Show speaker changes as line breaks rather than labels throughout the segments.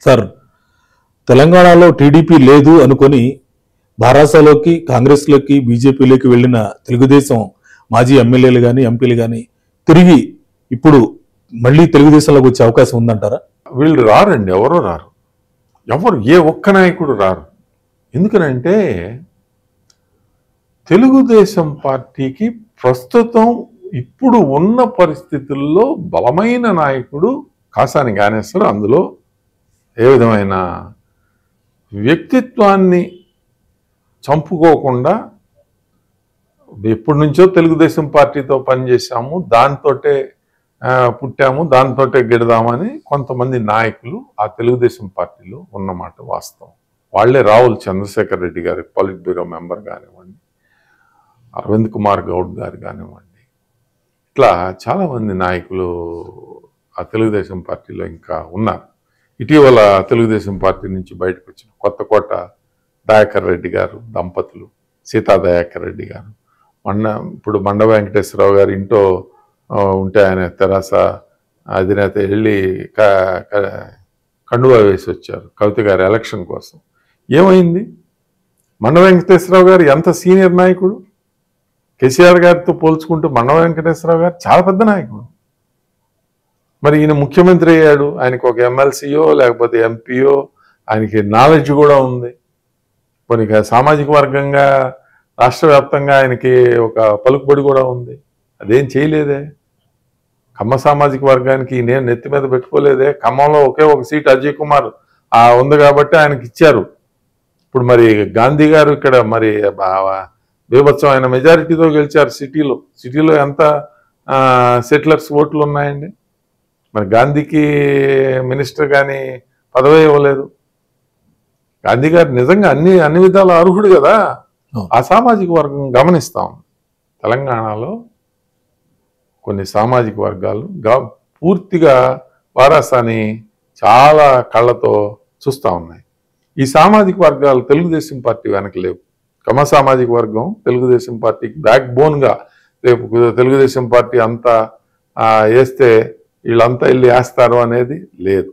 Sir తెలంగాణలో TDP లేదు అనుకొని భారాసలోకి కాంగ్రెస్లోకి బీజేపీలోకి వెళ్ళిన తెలుగుదేశం మాజీ ఎమ్మెల్యేలు కానీ ఎంపీలు కానీ తిరిగి ఇప్పుడు మళ్ళీ తెలుగుదేశంలోకి వచ్చే అవకాశం ఉందంటారా
వీళ్ళు రారండి ఎవరో రారు ఎవరు ఏ ఒక్క నాయకుడు రారు ఎందుకనంటే తెలుగుదేశం పార్టీకి ప్రస్తుతం ఇప్పుడు ఉన్న పరిస్థితుల్లో బలమైన నాయకుడు కాసాని జ్ఞానేశ్వర్ అందులో ఏ విధమైన వ్యక్తిత్వాన్ని చంపుకోకుండా ఎప్పటి నుంచో తెలుగుదేశం పార్టీతో పనిచేసాము దాంతోటే ఆ, పుట్టాము దాంతోటే గెడదామని కొంతమంది నాయకులు ఆ తెలుగుదేశం పార్టీలో ఉన్నమాట వాస్తవం వాళ్ళే రావుల చంద్రశేఖర్ రెడ్డి గారి పాలిట్ బ్యూరో మెంబర్ కానివ్వండి అరవింద్ కుమార్ గౌడ్ గారు కానివ్వండి ఇట్లా చాలామంది నాయకులు ఆ తెలుగుదేశం పార్టీలో ఇంకా ఉన్నారు ఇటీవల తెలుగుదేశం పార్టీ నుంచి బయటకు వచ్చిన కొత్తకోట దయాకర్ రెడ్డి గారు దంపతులు సీతా దయాకర్ రెడ్డి గారు మండ ఇప్పుడు మండ వెంకటేశ్వరరావు గారు ఇంట్లో ఆ, ఉంటే ఆయన తెరాస అధినేత వెళ్ళి క- క- కండువా వేసి వచ్చారు కవిత గారి ఎలక్షన్ కోసం ఏమైంది మండ వెంకటేశ్వరరావు గారు ఎంత సీనియర్ నాయకుడు కేసీఆర్ గారితో పోల్చుకుంటూ మండ వెంకటేశ్వరరావు గారు చాలా పెద్ద నాయకుడు మరి ఈయన ముఖ్యమంత్రి అయ్యాడు ఆయనకు ఒక ఎమ్మెల్సీయో లేకపోతే ఎంపీయో ఆయనకి నాలెడ్జ్ కూడా ఉంది కొన్ని సామాజిక వర్గంగా రాష్ట్ర వ్యాప్తంగా ఆయనకి ఒక పలుకుబడి కూడా ఉంది అదేం చేయలేదే కమ్మ సామాజిక వర్గానికి నేను నెత్తి మీద పెట్టుకోలేదే ఖమ్మంలో ఒకే ఒక సీట్ అజయ్ కుమార్ ఆ ఉంది కాబట్టి ఆయనకి ఇచ్చారు ఇప్పుడు మరి గాంధీ గారు ఇక్కడ మరి బా- బీభత్సం ఆయన మెజారిటీతో గెలిచారు సిటీలో సిటీలో ఎంత సెటిలర్స్ ఓట్లు ఉన్నాయండి మరి గాంధీకి మినిస్టర్ కానీ పదవి ఇవ్వలేదు గాంధీ గారు నిజంగా అన్ని అన్ని విధాల అర్హుడు కదా
అవును.
ఆ సామాజిక వర్గం గమనిస్తాం తెలంగాణలో కొన్ని సామాజిక వర్గాలు గా పూర్తిగా వారాసాని చాలా కళ్ళతో చూస్తూ ఉన్నాయి ఈ సామాజిక వర్గాలు తెలుగుదేశం పార్టీ వెనక లేవు కమ సామాజిక వర్గం తెలుగుదేశం పార్టీకి బ్యాక్ బోన్గా రేపు తెలుగుదేశం పార్టీ అంతా ఆ, వేస్తే వీళ్ళంతా వెళ్ళి వేస్తారు అనేది లేదు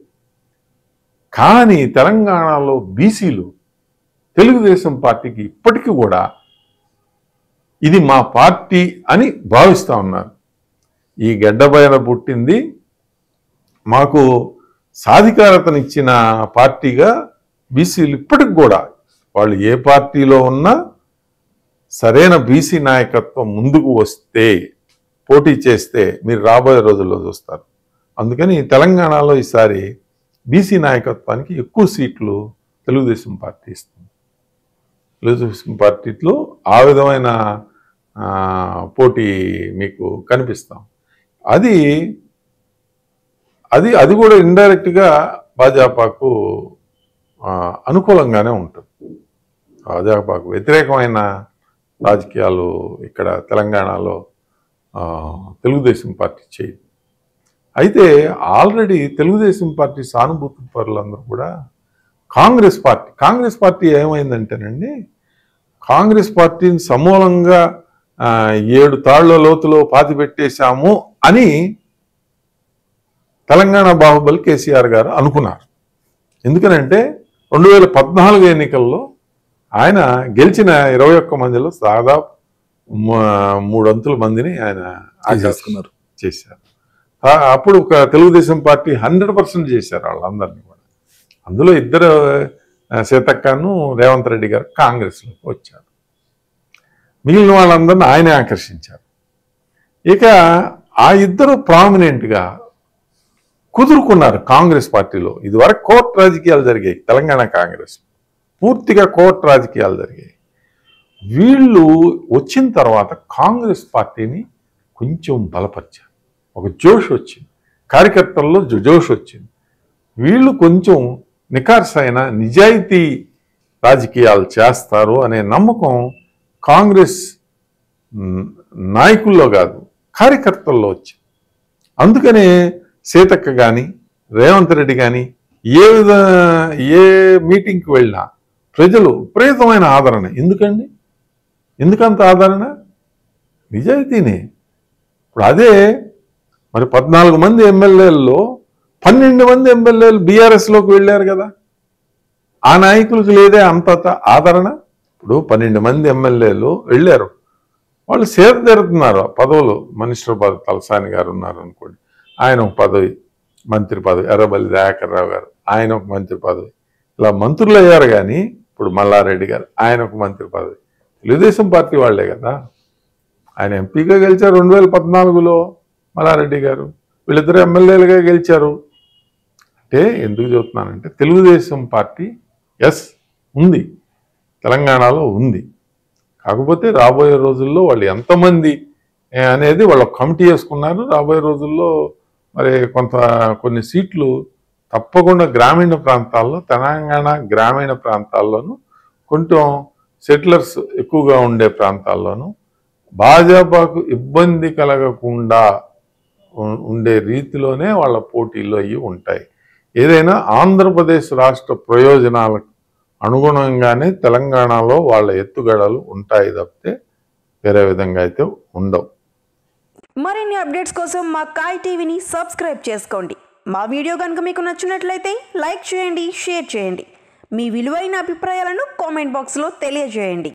కానీ తెలంగాణలో బీసీలు తెలుగుదేశం పార్టీకి ఇప్పటికీ కూడా ఇది మా పార్టీ అని భావిస్తూ ఉన్నారు ఈ గడ్డపైన పుట్టింది మాకు సాధికారతనిచ్చిన పార్టీగా బీసీలు ఇప్పటికి కూడా వాళ్ళు ఏ పార్టీలో ఉన్నా సరైన బీసీ నాయకత్వం ముందుకు వస్తే పోటీ చేస్తే మీరు రాబోయే రోజుల్లో చూస్తారు అందుకని తెలంగాణలో ఈసారి బీసీ నాయకత్వానికి ఎక్కువ సీట్లు తెలుగుదేశం పార్టీ ఇస్తుంది తెలుగుదేశం పార్టీలో ఆ విధమైన ఆ, పోటీ మీకు కనిపిస్తాం అది అది అది కూడా ఇండైరెక్ట్గా భాజపాకు ఆ, అనుకూలంగానే ఉంటుంది భాజపాకు వ్యతిరేకమైన రాజకీయాలు ఇక్కడ తెలంగాణలో ఆ, తెలుగుదేశం పార్టీ చేయదు అయితే ఆల్రెడీ తెలుగుదేశం పార్టీ సానుభూతి పరులందరూ కూడా కాంగ్రెస్ పార్టీ కాంగ్రెస్ పార్టీ ఏమైందంటేనండి కాంగ్రెస్ పార్టీని సమూలంగా ఆ, ఏడు తాళ్ల లోతులో పాతి పెట్టేశాము అని తెలంగాణ బాహుబలి కేసీఆర్ గారు అనుకున్నారు ఎందుకనంటే రెండు వేల పద్నాలుగు ఎన్నికల్లో ఆయన గెలిచిన ఇరవై ఒక్క మందిలో దాదాపు మ- మూడొంతుల మందిని ఆయన
చేసుకున్నారు
చేశారు ఆ, అప్పుడు ఒక తెలుగుదేశం పార్టీ హండ్రెడ్ పర్సెంట్ చేశారు వాళ్ళందరినీ కూడా అందులో ఇద్దరు ఆ, సీతక్కను రేవంత్ రెడ్డి గారు కాంగ్రెస్లోకి వచ్చారు మిగిలిన వాళ్ళందరినీ ఆయనే ఆకర్షించారు ఇక ఆ ఇద్దరు ప్రామినెంట్గా కుదురుకున్నారు కాంగ్రెస్ పార్టీలో ఇదివరకు కోర్టు రాజకీయాలు జరిగాయి తెలంగాణ కాంగ్రెస్ పూర్తిగా కోర్టు రాజకీయాలు జరిగాయి వీళ్ళు వచ్చిన తర్వాత కాంగ్రెస్ పార్టీని కొంచెం బలపరిచారు ఒక జోష్ వచ్చింది కార్యకర్తల్లో జో- జోష్ వచ్చింది వీళ్ళు కొంచెం నికార్సైన నిజాయితీ రాజకీయాలు చేస్తారు అనే నమ్మకం కాంగ్రెస్ మ్, నాయకుల్లో కాదు కార్యకర్తల్లో వచ్చింది అందుకనే సీతక్క కానీ రేవంత్ రెడ్డి కానీ ఏ విధ ఏ మీటింగ్కి వెళ్ళినా ప్రజలు విపరీతమైన ఆదరణ ఎందుకండి ఎందుకంత ఆదరణ నిజాయితీనే ఇప్పుడు అదే మరి పద్నాలుగు మంది ఎమ్మెల్యేల్లో పన్నెండు మంది ఎమ్మెల్యేలు బీఆర్ఎస్ లోకి వెళ్ళారు కదా ఆ నాయకులకు లేదే అంత ఆదరణ ఇప్పుడు పన్నెండు మంది ఎమ్మెల్యేలు వెళ్ళారు వాళ్ళు సేద తీరుతున్నారు పదవులు మినిస్టర్ పదవి తలసాని గారు ఉన్నారు అనుకోండి ఆయన ఒక పదవి మంత్రి పదవి ఎర్రబల్లి దయాకర్ రావు గారు ఆయన ఒక మంత్రి పదవి ఇలా మంత్రులు అయ్యారు కానీ ఇప్పుడు మల్లారెడ్డి గారు ఆయన ఒక మంత్రి పదవి తెలుగుదేశం పార్టీ వాళ్ళే కదా ఆయన ఎంపీగా గెలిచారు రెండు వేల పద్నాలుగులో మల్లారెడ్డి గారు వీళ్ళిద్దరు ఎమ్మెల్యేలుగా గెలిచారు అంటే ఎందుకు చెబుతున్నానంటే తెలుగుదేశం పార్టీ ఎస్ ఉంది తెలంగాణలో ఉంది కాకపోతే రాబోయే రోజుల్లో వాళ్ళు ఎంతమంది ఏ, అనేది వాళ్ళు ఒక కమిటీ వేసుకున్నారు రాబోయే రోజుల్లో మరి కొంత కొన్ని సీట్లు తప్పకుండా గ్రామీణ ప్రాంతాల్లో తెలంగాణ గ్రామీణ ప్రాంతాల్లోనూ కొంచెం సెటిలర్స్ ఎక్కువగా ఉండే ప్రాంతాల్లోనూ భాజపాకు ఇబ్బంది కలగకుండా ఉ- ఉండే రీతిలోనే వాళ్ళ పోటీలు అయ్యి ఉంటాయి ఏదైనా ఆంధ్రప్రదేశ్ రాష్ట్ర ప్రయోజనాలకు అనుగుణంగానే తెలంగాణలో వాళ్ళ ఎత్తుగడలు ఉంటాయి తప్పితే వేరే విధంగా అయితే ఉండవు
మరిన్ని అప్డేట్స్ కోసం మా కాయ్ టీవీని సబ్స్క్రైబ్ చేసుకోండి మా వీడియో కనుక మీకు నచ్చినట్లయితే లైక్ చేయండి షేర్ చేయండి మీ విలువైన అభిప్రాయాలను కామెంట్ బాక్స్లో తెలియజేయండి